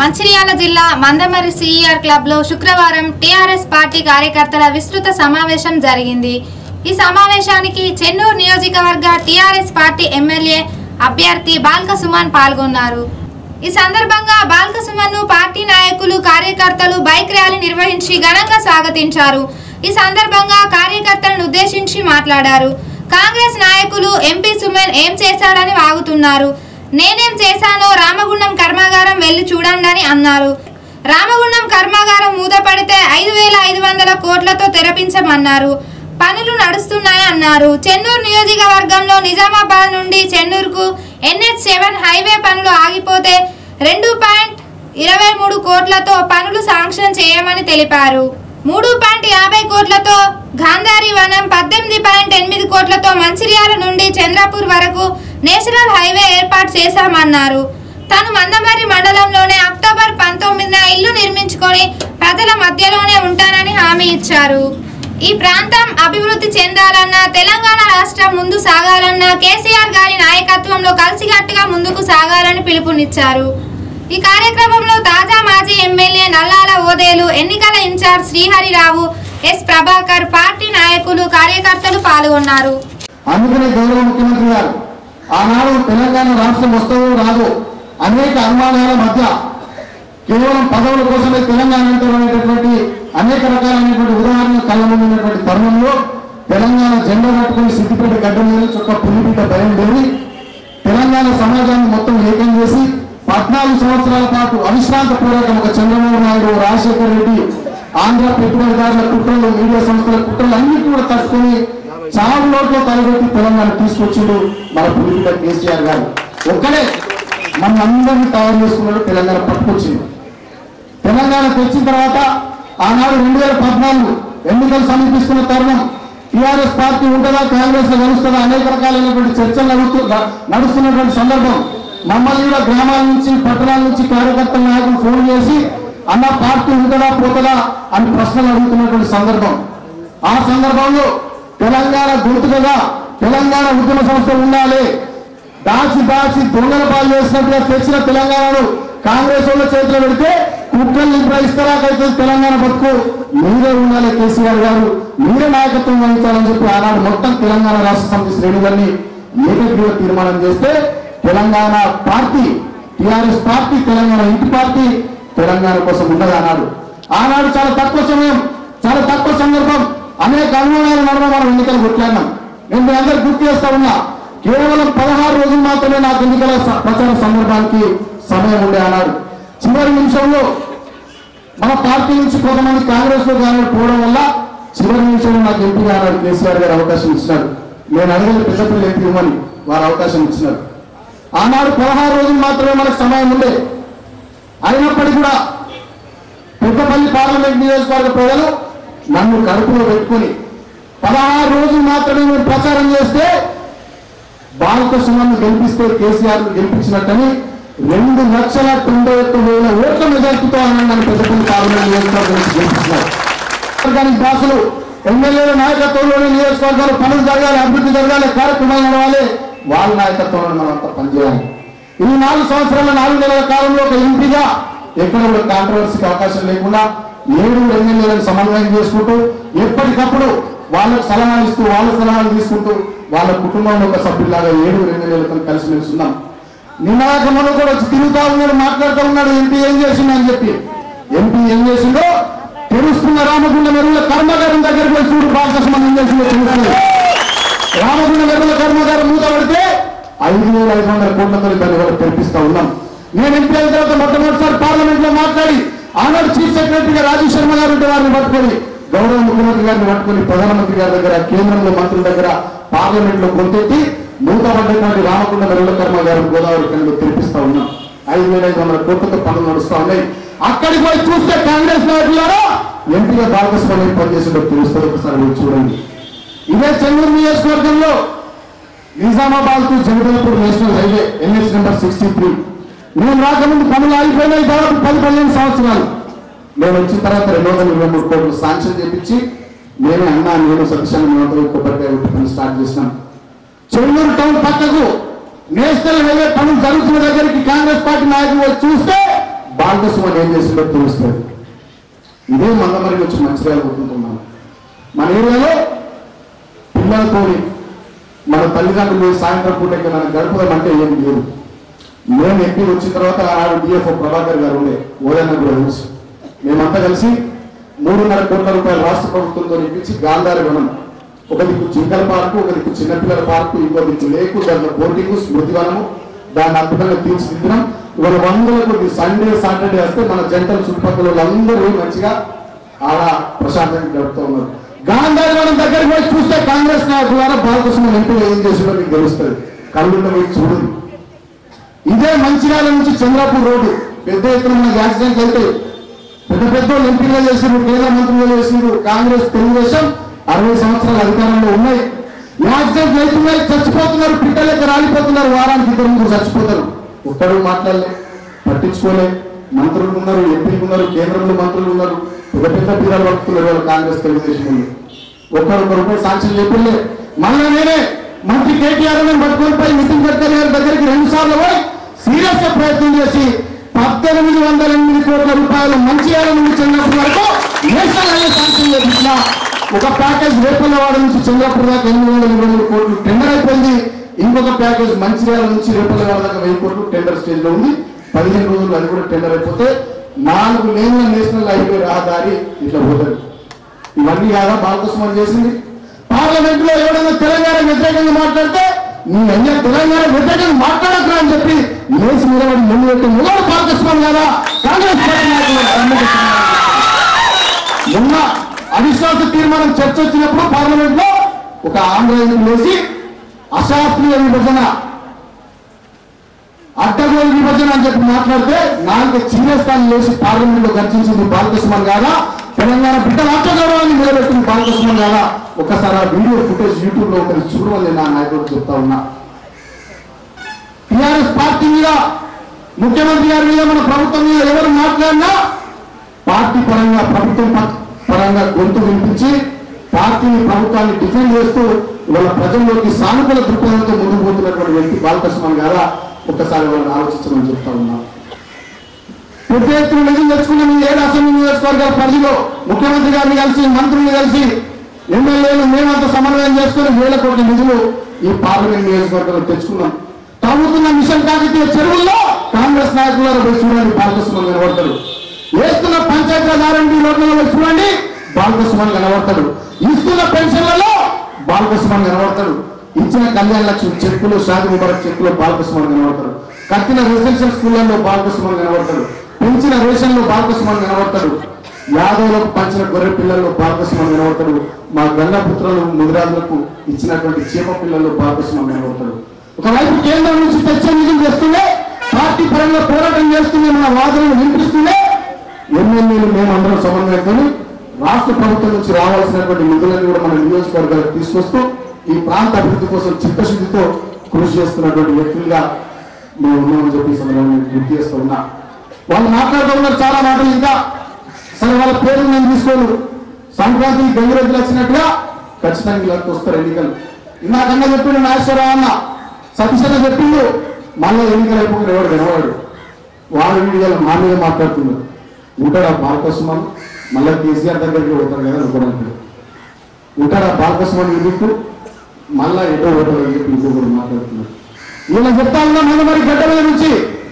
మంచిర్యాల జిల్లా Mandamarri CER club లో శుక్రవారం టీఆర్ఎస్ పార్టీ కార్యకర్తల విస్తృత సమావేశం జరిగింది ఈ సమావేశానికి చెన్నూరు నియోజకవర్గ టీఆర్ఎస్ పార్టీ ఎమ్మెల్యే అభ్యర్థి బాల్క సుమన్ పాల్గొన్నారు ఈ సందర్భంగా బాల్క సుమన్ ను పార్టీ నాయకులు కార్యకర్తలు బైక్ ర్యాలీ నిర్వహించి ఘనంగా స్వాగతించారు ఈ సందర్భంగా కార్యకర్తలను ఉద్దేశించి మాట్లాడారు కాంగ్రెస్ నాయకులు ఎంపీ సుమన్ ఏం చేశాడని వాగుతున్నారు నేనేం చేశానో రామగుండం కర్మాగారం వెళ్లి చూడండి అని అన్నారు రామగుండం కర్మాగారం మూతపడితే ఐదు వేల ఐదు వందల కోట్లతో తెరపించమన్నారు పనులు నడుస్తున్నాయి అన్నారు చెన్నూరు నియోజకవర్గంలో నిజామాబాద్ నుండి చెన్నూరుకు ఎన్హెచ్ సెవెన్ హైవే పనులు ఆగిపోతే రెండు పాయింట్ ఇరవై మూడు కోట్లతో పనులు శాంక్షన్ చేయమని తెలిపారు మూడు పాయింట్ యాభై కోట్లతో గాంధారి వనం పద్దెనిమిది పాయింట్ ఎనిమిది కోట్లతో మంచిర్యాల నుండి చంద్రపూర్ వరకు నేషనల్ హైవే ఏర్పాటు చేశామన్నారు తాను మందమర్రి మండలంలోనే అక్టోబర్ పంతొమ్మిదిన ఇల్లు నిర్మించుకొని ప్రజల మధ్యలోనే ఉంటానని హామీ ఇచ్చారు ఈ ప్రాంతం అభివృద్ధి చెందాలన్నా తెలంగాణ రాష్ట్రం ముందు సాగాలన్నా కేసీఆర్ గారి నాయకత్వంలో కలిసికట్టుగా ముందుకు సాగాలని పిలుపునిచ్చారు ఈ కార్యక్రమంలో తాజా మాజీ ఎమ్మెల్యే నల్లాల ఓదేలు ఎన్నికల in charge Sriharirao S Prabhakar party నాయకులు కార్యకర్తలు పాల్గొన్నారు అందుకనే గౌరవ ముఖ్యమంత్రి గారు ఆనాడు తెలంగాణ రాష్ట్రం వస్తుందో రాదో అనేక అనుమానాల మధ్య కేవలం పదవుల కోసమే తెలంగాణ అంటారు అనేటటువంటి అనేక రకాలైనటువంటి ఉదాహరణలు కళ్ళ ముందు ఉన్నటువంటి తరుణంలో తెలంగాణ జెండా పట్టుకుని సిద్దిపేట గడ్డ మీద చుక్క పులిపిట బయలుదేరి తెలంగాణ సమాజాన్ని మొత్తం ఏకం చేసి పద్నాలుగు సంవత్సరాల పాటు అవిశ్రాంత పోరాటం ఒక చంద్రబాబు నాయుడు రాజశేఖర రెడ్డి ఆంధ్ర పెట్టుబడిదారుల కుట్రలు మీడియా సంస్థల కుట్రలు అన్నిటి కూడా తట్టుకొని చావు నోట్లో తలబెట్టి తెలంగాణ తీసుకొచ్చిండు మన పులిపిట కేసీఆర్ గారు ఒక్కడే మన అందరినీ తయారు చేసుకున్నాడు తెలంగాణ పట్టుకొచ్చింది తెలంగాణ తెచ్చిన తర్వాత ఆనాడు రెండు వేల పద్నాలుగు ఎన్నికలు సమీపిస్తున్న తరుణం టీఆర్ఎస్ పార్టీ ఉంటుందా కాంగ్రెస్ లో కలుస్తుందా అనేక రకాలైనటువంటి చర్చలు నడుస్తూ నడుస్తున్నటువంటి సందర్భం మమ్మల్ని కూడా గ్రామాల నుంచి పట్టణాల నుంచి కార్యకర్తల నాయకులు ఫోన్ చేసి అన్న పార్టీ ఉంటుందా పోతుందా అని ప్రశ్నలు అడుగుతున్నటువంటి సందర్భం ఆ సందర్భంలో తెలంగాణ గుర్తుగా తెలంగాణ ఉద్యమ సంస్థ ఉండాలి దాచి దాచి దొంగల పాలు చేసినట్టుగా తెచ్చిన తెలంగాణను కాంగ్రెస్ వాళ్ళ చేతిలో పెడితే కుక్కల్ని ఇస్తరాకైతే తెలంగాణ బతుకు మీరే ఉండాలి కేసీఆర్ గారు మీరే నాయకత్వం వహించాలని చెప్పి ఆనాడు మొత్తం తెలంగాణ రాష్ట్ర సమితి శ్రేణులన్నీ ఏకగ్రీవ తీర్మానం చేస్తే Telangana party TRS party Telangana ఇంటి పార్టీ తెలంగాణ కోసం ఉన్నది ఆనాడు ఆనాడు చాలా తక్కువ సమయం చాలా తక్కువ సందర్భం అనేక అనుమానాల నడుమ మనం ఎన్నికలు కొట్లాడినాం నేను మీ అందరు గుర్తు చేస్తా ఉన్నా కేవలం పదహారు రోజులు మాత్రమే నాకు ఎన్నికల స- ప్రచార సందర్భానికి సమయం ఉండే అన్నాడు చివరి నిమిషంలో మన పార్టీ నుంచి కొంతమంది కాంగ్రెస్ లో కానీ పోవడం వల్ల చివరి నిమిషంలో నాకు ఎంపీ అన్నాడు కేసీఆర్ గారు అవకాశం ఇచ్చినారు నేను అడిగిన పెద్దపల్లి ఎంపీ ఇవ్వమని వారు అవకాశం ఇచ్చినారు ఆనాడు పదహారు రోజులు మాత్రమే మనకు సమయం ఉండే అయినప్పటికీ కూడా పెద్దపల్లి పార్లమెంట్ నియోజకవర్గ ప్రజలు నన్ను కడుపులో పెట్టుకుని పదహారు రోజులు మాత్రమే మేము ప్రచారం చేస్తే బాలక సుమన్ను గెలిపిస్తే కేసీఆర్ గెలిపించినట్టని రెండు లక్షల తొంభై ఒక్క వేల ఓట్ల మెజార్టీతో ఆయన నన్ను పెద్దపల్లి పార్లమెంట్ నియోజకవర్గం నుంచి గెలిపించినారు వర్గానికి భాషలు ఎమ్మెల్యేల నాయకత్వంలోనే నియోజకవర్గాలు పనులు జరగాలి అభివృద్ధి జరగాలి కార్యక్రమాలు నడవాలి వాళ్ళ నాయకత్వంలో మనం అంతా పనిచేయాలి ఈ నాలుగు సంవత్సరాల నాలుగు నెలల కాలంలో ఒక ఎంపీగా ఎక్కడ కూడా కాంట్రవర్సీకి అవకాశం లేకుండా ఏడు ఎమ్మెల్యేలను సమన్వయం చేసుకుంటూ ఎప్పటికప్పుడు వాళ్ళకు సలహాలు ఇస్తూ వాళ్ళ సలహాలు తీసుకుంటూ వాళ్ళ కుటుంబంలో ఒక సభ్యులాగా ఏడు ఎమ్మెల్యేలతో కలిసి మెలుస్తున్నాం నిన్నగాక మొన్న కూడా వచ్చి తిరుగుతా ఉన్నాడు మాట్లాడుతూ ఉన్నాడు ఎంపీ ఏం చేసిండు అని చెప్పి ఎంపీ ఏం చేసిండో తెలుస్తున్న రామగుండ మెరుగుల కర్మగారం దగ్గరికి పోయి చూడు బాలకృష్ణ ఏం చేసిందో తెలుస్తుంది రామగుండ మెరుగుల కర్మగారం మూతపడితే ఐదు వేల ఐదు వందల కోట్లతో దాన్ని కూడా తెరిపిస్తా ఉన్నాం నేను ఎంపీ అయిన తర్వాత మొట్టమొదటిసారి పార్లమెంట్ లో మాట్లాడి ఆనాడు చీఫ్ సెక్రటరీగా రాజీవ్ శర్మ గారు ఉంటే వారిని పట్టుకొని గౌరవ ముఖ్యమంత్రి గారిని పట్టుకొని ప్రధానమంత్రి గారి దగ్గర కేంద్రంలో మంత్రుల దగ్గర పార్లమెంట్ లో గొంతెత్తి మూతపడ్డటువంటి రామకుండ మెరుగుల కర్మాగారం గోదావరి కనులు తెరిపిస్తా ఉన్నాం ఐదు వేల ఐదు వందల కోట్లతో పనులు నడుస్తా ఉన్నాయి అక్కడికి పోయి చూస్తే కాంగ్రెస్ నాయకులారా ఎంపీగా భాగస్వామ్యం పనిచేసిందో తెలుస్తుంది ఒకసారి మీరు చూడండి ఇదే చెన్నూరు నియోజకవర్గంలో Nizamabad to Jagdalpur national highway NH number sixty three నేను రాకముందు పనులు ఆగిపోయినాయి దాదాపు పది పదిహేను సంవత్సరాలు నేను వచ్చిన తర్వాత రెండు వందల ఇరవై మూడు కోట్లు శాంక్షన్ చేపించి నేనే అన్నా నేను సతీశాన్ని మేమందరూ కొబ్బరికాయ కొట్టి పని స్టార్ట్ చేసినాం చెన్నూరు టౌన్ పక్కకు నేషనల్ హైవే పనులు జరుగుతున్న దగ్గరికి కాంగ్రెస్ పార్టీ నాయకులు వచ్చి చూస్తే బాలక బాలకృష్ణ ఏం చేసిందో తెలుస్తుంది ఇదే మందమరి వచ్చి మంచిర్యాల కొట్టుకుంటున్నాను మన ఏరియాలో పిల్లలతోని మన తల్లిదండ్రులు సాయంత్రం పూట ఇంకా మనం గడుపుదామంటే ఏం లేదు మేము ఎంపీ వచ్చిన తర్వాత ఆనాడు డిఎఫ్ఓ ప్రభాకర్ గారు ఉండే ఓదన్న కూడా తెలుసు మేమంతా కలిసి మూడున్నర కోట్ల రూపాయలు రాష్ట్ర ప్రభుత్వంతో ఇప్పించి గాంధారి వనం ఒక దిక్కు జింకల పార్కు ఒక దిక్కు చిన్నపిల్లల పార్కు ఇంకో దిక్కు లేకు దాంట్లో బోటింగ్ స్మృతి వనము దాన్ని అద్భుతంగా తీర్చిదిద్దడం ఇవాళ వందల కొద్ది సండే సాటర్డే వస్తే మన జంటలు చుట్టుపక్కల వాళ్ళందరూ మంచిగా ఆడ ప్రశాంతంగా గడుపుతూ ఉన్నారు గాంధారి వనం దగ్గరికి పోయి చూస్తే కాంగ్రెస్ నాయకుల ద్వారా బాలకృష్ణ ఎంపీ ఏం చేసిందో మీకు తెలుస్తుంది కళ్ళుండ మీకు చూడండి ఇదే మంచిర్యాల నుంచి చంద్రాపూర్ రోడ్డు పెద్ద ఎత్తున మనకి యాక్సిడెంట్ అయితే పెద్ద పెద్ద వాళ్ళు ఎంపీగా చేసిరు కేంద్ర మంత్రులుగా చేసిరు కాంగ్రెస్ తెలుగుదేశం అరవై సంవత్సరాల అధికారంలో ఉన్నాయి యాక్సిడెంట్ అవుతున్నాయి చచ్చిపోతున్నారు పిట్టలెక్క రాలిపోతున్నారు వారానికి ఇద్దరు ముగ్గురు చచ్చిపోతారు ఒక్కడు మాట్లాడలే పట్టించుకోలే మంత్రులు ఉన్నారు ఎంపీలు ఉన్నారు కేంద్రంలో మంత్రులు ఉన్నారు పెద్ద పెద్ద పీరాలు పడుతున్నారు వాళ్ళు కాంగ్రెస్ తెలుగుదేశం వాళ్ళు ఒక్కరు ఒక రూపాయి సాంక్షన్ చెప్పలే మళ్ళా నేనే మంత్రి కేటీఆర్ అని పట్టుకొని పోయి నితిన్ గడ్కరీ గారి దగ్గరికి రెండు సార్లు పోయి సీరియస్ గా ప్రయత్నం చేసి పద్దెనిమిది వందల ఎనిమిది కోట్ల రూపాయలు మంచిర్యాల నుంచి చంద్రపూర్ వరకు నేషనల్ హైవే శాంక్షన్ చేపించిన ఒక ప్యాకేజ్ రేపల్లవాడ నుంచి చంద్రపూర్ దాకా ఎనిమిది వందల ఇరవై మూడు కోట్లు టెండర్ అయిపోయింది ఇంకొక ప్యాకేజ్ మంచిర్యాల నుంచి రేపల్లవాడ దాకా వెయ్యి కోట్లు టెండర్ స్టేజ్ లో ఉంది పదిహేను రోజులు అది కూడా టెండర్ అయిపోతే నాలుగు లేన్ల నేషనల్ హైవే రహదారి ఇట్లా పోతుంది ఇవన్నీ కాదా బాలకృష్ణ చేసింది పార్లమెంట్ లో ఎవరైనా తెలంగాణ వ్యతిరేకంగా మాట్లాడితే నీ అయ్యా తెలంగాణ వ్యతిరేకంగా మాట్లాడకురా అని చెప్పి లేచి నిలబడి ముందు పెట్టి మొదలు బాలకృష్ణ కదా కాంగ్రెస్ పార్టీ నాయకులు సమ్మెకు మొన్న అవిశ్వాస తీర్మానం చర్చ వచ్చినప్పుడు పార్లమెంట్ లో ఒక ఆంధ్ర లేచి అశాస్త్రీయ విభజన అడ్డగోలు విభజన అని చెప్పి మాట్లాడితే నాలుగు చీరస్థానం లేచి పార్లమెంట్ లో గర్జించింది బాలకృష్ణ గారా తెలంగాణ బిడ్డల ఆత్మగౌరవాన్ని నిలబెట్టింది బాలకృష్ణ గారా ఒకసారి ఆ వీడియో ఫుటేజ్ యూట్యూబ్ లో ఒకటి చూడమని నా నాయకుడు చెప్తా ఉన్నా టిఆర్ఎస్ పార్టీ మీద ముఖ్యమంత్రి గారి మీద మన ప్రభుత్వం మీద ఎవరు మాట్లాడినా పార్టీ పరంగా ప్రభుత్వం ప- పరంగా గొంతు వినిపించి పార్టీని ప్రభుత్వాన్ని డిఫెండ్ చేస్తూ ఇవాళ ప్రజల్లోకి సానుకూల దృక్పథంతో ముందుకు పోతున్నటువంటి వ్యక్తి బాలకృష్ణ గారా ఒక్కసారి వాళ్ళని ఆలోచించమని చెప్తా ఉన్నాం పెద్ద ఎత్తున నిధులు తెచ్చుకున్న మీ ఏడు అసెంబ్లీ నియోజకవర్గాల పరిధిలో ముఖ్యమంత్రి గారిని కలిసి మంత్రుల్ని కలిసి ఎమ్మెల్యేలు మేమంతా సమన్వయం చేసుకుని వేల కోట్ల నిధులు ఈ పార్లమెంట్ నియోజకవర్గంలో తెచ్చుకున్నాం తవ్వుతున్న మిషన్ కాకతీయ చెరువుల్లో కాంగ్రెస్ నాయకుల పోయి చూడండి బాలకృష్ణ కనబడతాడు వేస్తున్న పంచాయతీరాజ్ ఆర్ఎండి రోడ్లలో పోయి చూడండి బాలకృష్ణ కనబడతాడు ఇస్తున్న పెన్షన్లలో బాలకృష్ణ కనబడతాడు ఇచ్చిన కళ్యాణ లక్ష్మి చెక్కులు షాది ముబారక్ చెక్కులు బాలకృష్ణ కనబడతాడు కట్టిన రెసిడెన్షియల్ స్కూళ్ళల్లో బాలకృష్ణ కనబడతాడు పెంచిన రేషన్లో బాలకృష్ణ కనబడతాడు యాదవులకు పంచిన గొర్రె పిల్లల్లో బాలకృష్ణ కనబడతాడు మా గంగాపుత్రులు ముదిరాజులకు ఇచ్చినటువంటి చీమ పిల్లల్లో బాలకృష్ణ కనబడతాడు ఒకవైపు కేంద్రం నుంచి తెచ్చే నిధులు తెస్తుండే పార్టీ పరంగా పోరాటం చేస్తూనే మన వాదనలు వినిపిస్తూనే ఎమ్మెల్యేలు మేమందరం సమన్వయంతో రాష్ట్ర ప్రభుత్వం నుంచి రావాల్సినటువంటి నిధులను కూడా మన నియోజకవర్గాలకు తీసుకొస్తూ ఈ ప్రాంత అభివృద్ధి కోసం చిత్తశుద్ధితో కృషి చేస్తున్నటువంటి వ్యక్తులుగా మేము ఉన్నామని చెప్పి ఈ సందర్భంగా నేను గుర్తు చేస్తూ ఉన్నా వాళ్ళు మాట్లాడుతూ ఉన్నారు చాలా మాటలు ఇంకా సరే వాళ్ళ పేరు నేను తీసుకోను సంక్రాంతి గంగిరెద్దులు వచ్చినట్టుగా ఖచ్చితంగా వీళ్ళకి వస్తారు ఎన్నికలు ఇందాకన్నా చెప్పిండు నాగేశ్వరరావు అన్న సతీశన్న చెప్పిండు మళ్ళీ ఎన్నికలు అయిపోయిన ఎవరు వినవాడు వాడు వీడియోలు మా మీద మాట్లాడుతున్నారు ఉంటాడా బాలకోసమం మళ్ళీ కేసీఆర్ దగ్గరికి పోతారు కదా అనుకోవడానికి ఉంటాడా బాలకోసమం ఎదుర్కొ మళ్ళా ఎటో ఓటర్ అని చెప్పి ఇంకొకరు మాట్లాడుతున్నారు వీళ్ళ చెప్తా ఉన్నా మన మరి గడ్డ మీద నుంచి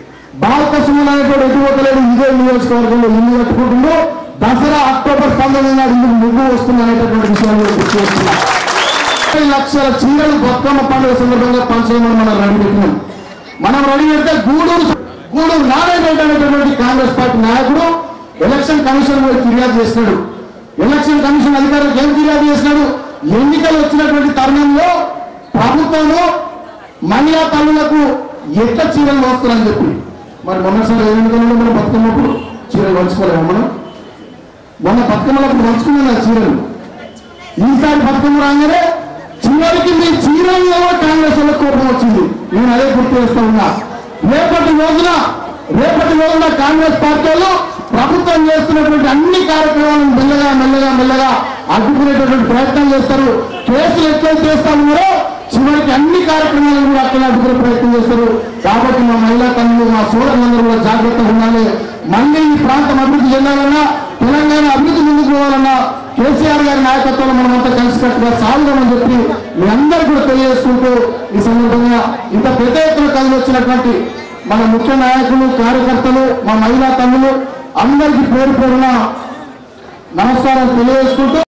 బాలకోసమం అనేటువంటి ఎటు పోతలేడు ఇదే నియోజకవర్గంలో ఇల్లు కట్టుకుంటుండో దసరా అక్టోబర్ పంతొమ్మిది నాడు ఇందుకు ముగ్గు వస్తుంది అనేటటువంటి విషయాన్ని కూడా గుర్తు చేస్తున్నా ముప్పై లక్షల చీరలు బతుకమ్మ పండుగ సందర్భంగా పంచడం మనం రెడీ పెట్టినాం మనం రెడీ పెడితే గూడూరు గూడూరు నారాయణ అనేటటువంటి కాంగ్రెస్ పార్టీ నాయకుడు ఎలక్షన్ కమిషన్ పోయి ఫిర్యాదు చేసినాడు ఎలక్షన్ కమిషన్ అధికారులకు ఏం ఫిర్యాదు చేసినాడు ఎన్నికలు వచ్చినటువంటి తరుణంలో ప్రభుత్వము మహిళా తల్లులకు ఎట్ల చీరలు వస్తున్నారని చెప్పి మరి మొన్నసారి ఏ ఎన్నికల్లో మనం బతుకమ్మప్పుడు చీరలు పంచుకోలేము మనం మొన్న బతుకమ్మలకు పంచుకున్నాను ఆ చీరలు ఈసారి బతుకమ్మ రాగానే చివరికి మీ చీరల్లో కాంగ్రెస్ వాళ్ళకి కోపం వచ్చింది నేను అదే గుర్తు చేస్తా ఉన్నా రేపటి రోజున రేపటి రోజున కాంగ్రెస్ పార్టీ వాళ్ళు ప్రభుత్వం చేస్తున్నటువంటి అన్ని కార్యక్రమాలను మెల్లగా మెల్లగా మెల్లగా అడ్డుకునేటటువంటి ప్రయత్నం చేస్తారు కేసులు ఎట్లయితే చేస్తా ఉన్నారో చివరికి అన్ని కార్యక్రమాలను కూడా అక్కడ అడ్డుకునే ప్రయత్నం చేస్తారు కాబట్టి మా మహిళా తల్లులు మా సోదరులందరూ కూడా జాగ్రత్తగా ఉండాలి మళ్ళీ ఈ ప్రాంతం అభివృద్ధి చెందాలన్నా తెలంగాణ అభివృద్ధి ముందుకు పోవాలన్నా కేసీఆర్ గారి నాయకత్వంలో మనం అంతా కలిసికట్టుగా సాగుదామని చెప్పి మీ అందరూ కూడా తెలియజేసుకుంటూ ఈ సందర్భంగా ఇంత పెద్ద ఎత్తున కలిసి వచ్చినటువంటి మన ముఖ్య నాయకులు కార్యకర్తలు మా మహిళా తల్లులు అందరికీ పేరు పేరున నమస్కారం తెలియజేసుకుంటూ